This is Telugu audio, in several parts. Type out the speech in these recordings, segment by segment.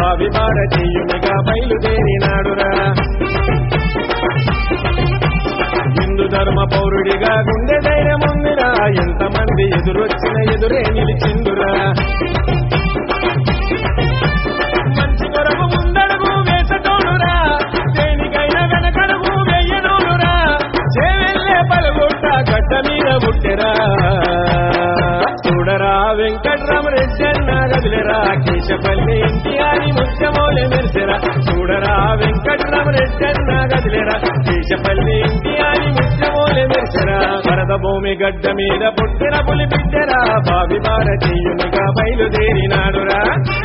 భావి భారతీయునిగా బయలుదేరినాడురా హిందూ ధర్మ పౌరుడిగా గుండె ధైర్యం ఉందిరా ఎంతమంది ఎదురొచ్చిన ఎదురే నిలిచిందురా మంచి కొరకు ముందడుగు వేసటోడురా దేనికైనా వెనకడుగు వెయ్యనోడురా చేవెళ్ళే పలుగుట్ట గడ్డ మీద పుట్టెరా చూడరా వెంకట్రామరెడ్డి అన్న గదిలేరా కేశపల్లి ఎన్టీఆరి ముత్యమోలే మెరిసెరా చూడరా వెంకట్రామరెడ్డి అన్న గదిలేరా కేశపల్లి ఎన్టీఆరి ముత్యమోలే మెరిసెరా వరద భూమి గడ్డ మీద పుట్టిన పులి బిడ్డరా భావి భారతీయునిగా బయలుదేరినాడురా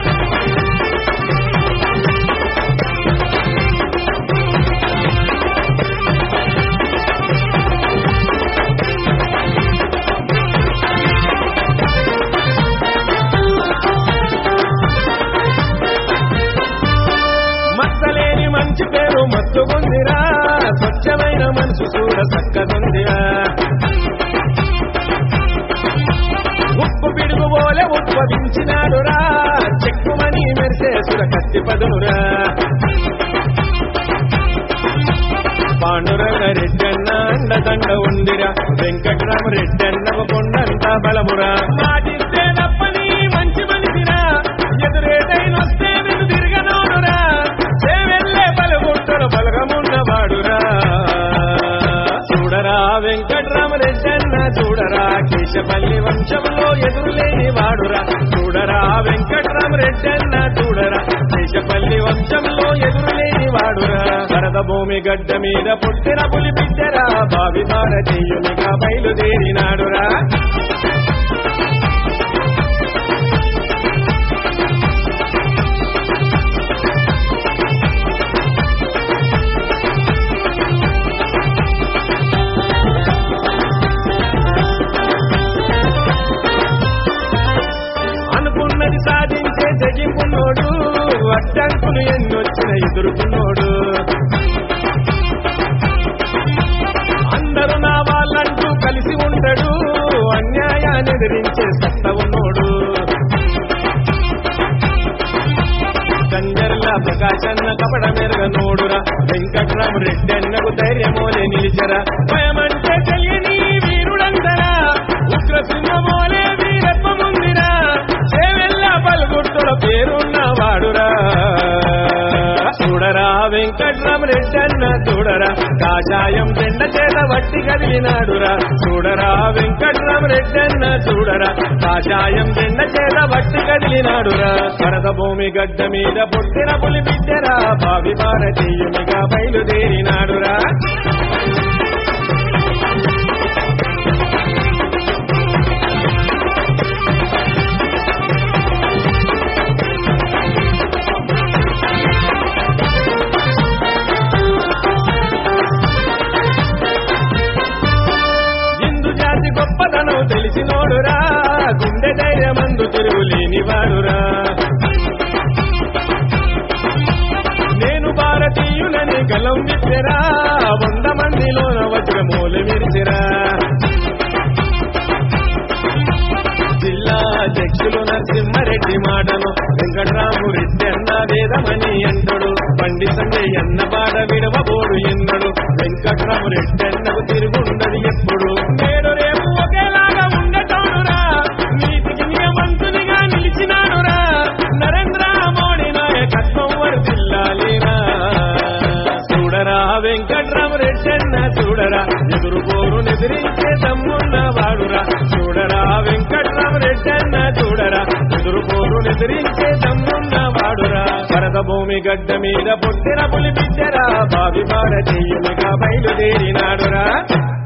మచ్చలేని మంచి పేరు మత్తుకుందిరా స్వచ్ఛమైన మనసు చూడ చక్కదుందిరా ఉప్పు పిడుగు పోలే ఉద్భవించినాడురా చెక్కుమని మెరిసే సుర కత్తి పదునురా పాండురంగ రెడ్డన్న అండదండ ఉందిరా వెంకట్రామ రెడ్డన్న కొండంత బలమురా మాటిస్తే తప్పని మంచి మనిషిరా ఎదురేటైనొస్తే నేను తిరగనోడురా చేవెళ్ళే బలగుంటడు బలగమున్నవాడురా చూడరా వెంకట్రామరెడ్డన్న చూడరా కేశపల్లి వంశంలో ఎదురులేని వాడురా చూడరా వెంకట్రామరెడ్డన్న చూడరా కేశపల్లి వంశంలో ఎదురులేని వాడురా వరద భూమి గడ్డ మీద పుట్టిన పులి బిడ్డరా భావి భారతీయునిగా బయలుదేరినాడురా అనుకున్నది సాధించే తెగింపున్నోడు అడ్డంకులు ఎన్నొచ్చిన ఎదుర్కొన్నోడు అందరూ నా వాళ్ళంటూ కలిసి ఉండడు అన్యాయాన్ని ఎదిరించే సత్త ఉన్నోడు కంజర్ల ప్రకాశన్న కపడ మెరగ నోడురా వెంకట్రామ రెడ్డి అన్నకు ధైర్యమోలే నిలిచరా భయమంటే తెలియని వీరుడందరా ఉగ్ర సింహమోలే వీరత్వముందిరా చేవెల్ల పలుగుట్టుల పేరున్న వాడురా చూడరా వెంకట్రామ రెడ్డి అన్న చూడరా కాషాయం చెండ చేత వట్టి కదిలినాడురా చూడరా వెంకట్రామ రెడ్డి అన్న చూడరా కాషాయం చెండ చేత వట్టి కదిలినాడురా వరద భూమి గడ్డ మీద పుట్టిన పులి బిడ్డరా భావి భారతీయునిగా బయలుదేరినాడురా హిందూ జాతి గొప్పతనం తెలిసినోడురా గుండె ధైర్యమందు తిరుగులేని వాడురా నేను భారతీయులని గలం విప్పెరా వంద మందిలోన వజ్రమూల విరిచిరా జిల్లా అధ్యక్షులు నరసింహారెడ్డి మాటను వెంకట్రాము రెడ్డి అన్న వేదమని అంటడు బండి సంజయ్ అన్న పాట విడవబోడు ఎన్నడు వెంకట్రాము రెడ్డి అన్నకు తిరుగుండదు ఎప్పుడు నేడు రేపు ఒకేలాగా ఉండటోనురా నీతికి నియమంతునిగా నిలిచినానురా నరేంద్ర మోడీ నాయకత్వం వర్దిల్లాలిరా చూడరా వెంకట్రామరెడ్డి అన్న చూడరా ఎదురు పోరు ఎదిరించే తమ్మున్న వాడురా చూడరా వెంకట్రామరెడ్డి అన్న చూడరా ఎదురు పోరు ఎదిరించే తమ్మున్న వాడురా వరద భూమి గడ్డ మీద పుట్టిన పులి బిడ్డరా భావి భారతీయునిగా బయలుదేరినాడురా